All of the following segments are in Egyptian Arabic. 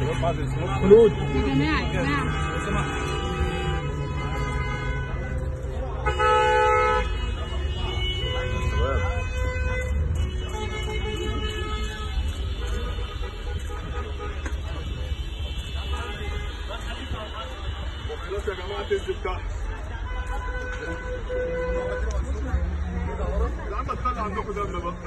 خلود يا جماعة يا جماعة خلاص يا جماعه تنزل تحت يا عم تخلي عندكم دم بقى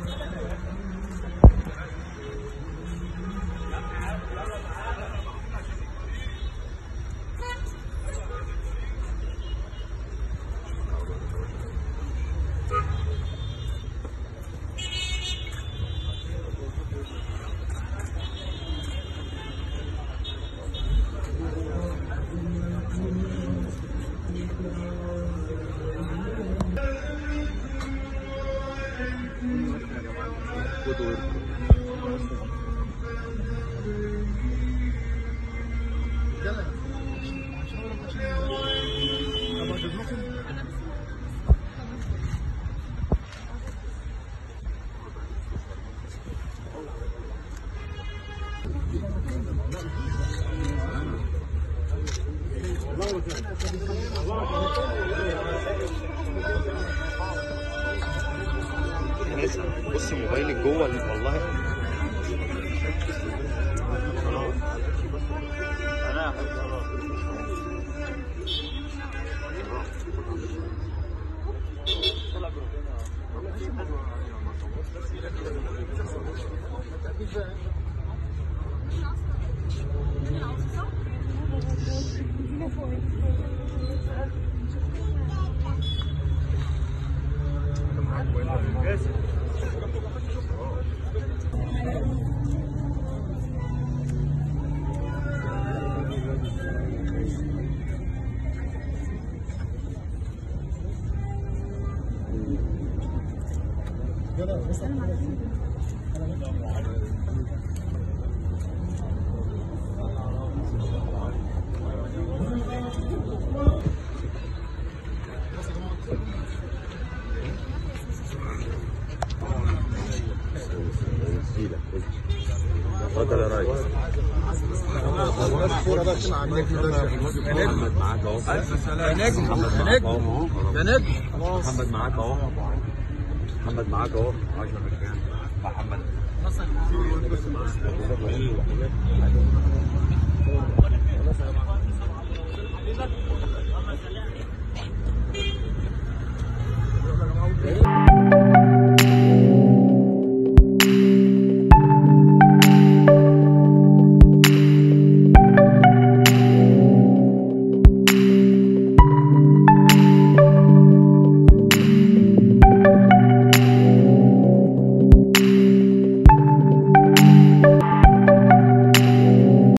بص موبايلك جوه والله اتفضل يا ريس محمد معاك اهو يا نجم يا نجم يا نجم محمد معاك اهو محمد معاك اهو 10 مكان محمد